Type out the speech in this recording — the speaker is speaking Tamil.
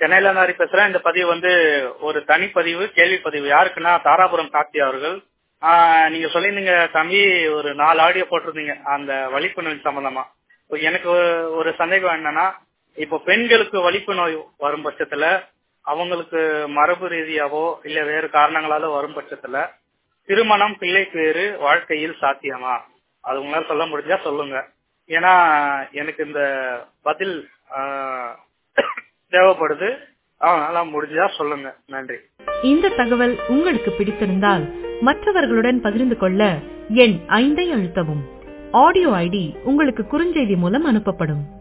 சென்னையில இருந்து பேசுறேன் இந்த பதிவு வந்து ஒரு தனிப்பதிவு கேள்வி பதிவு யாருக்குன்னா தாராபுரம் கார்த்தி அவர்கள் ஆஹ் நீங்க சொல்லியிருந்தீங்க தம்பி ஒரு நாலு ஆடியோ போட்டிருந்தீங்க அந்த வலிப்பு நோய் சம்பந்தமா இப்ப எனக்கு ஒரு- ஒரு சந்தேகம் என்னன்னா இப்போ பெண்களுக்கு வலிப்பு நோய் வரும் பட்சத்துல அவங்களுக்கு மரபு ரீதியாவோ இல்ல வேறு காரணங்களால வரும் பட்சத்துல திருமணம் பிள்ளை பேரு வாழ்க்கையில் சாத்தியமா அது உங்களால சொல்ல முடிஞ்சா சொல்லுங்க ஏன்னா எனக்கு இந்த பதில் ஆஹ், தேவைப்படுது அதனால முடிஞ்சா சொல்லுங்க நன்றி இந்த தகவல் உங்களுக்கு பிடித்திருந்தால் மற்றவர்களுடன் பகிர்ந்து கொள்ள எண் ஐந்தை அழுத்தவும் ஆடியோ ஐடி உங்களுக்கு குறுஞ்செய்தி மூலம் அனுப்பப்படும்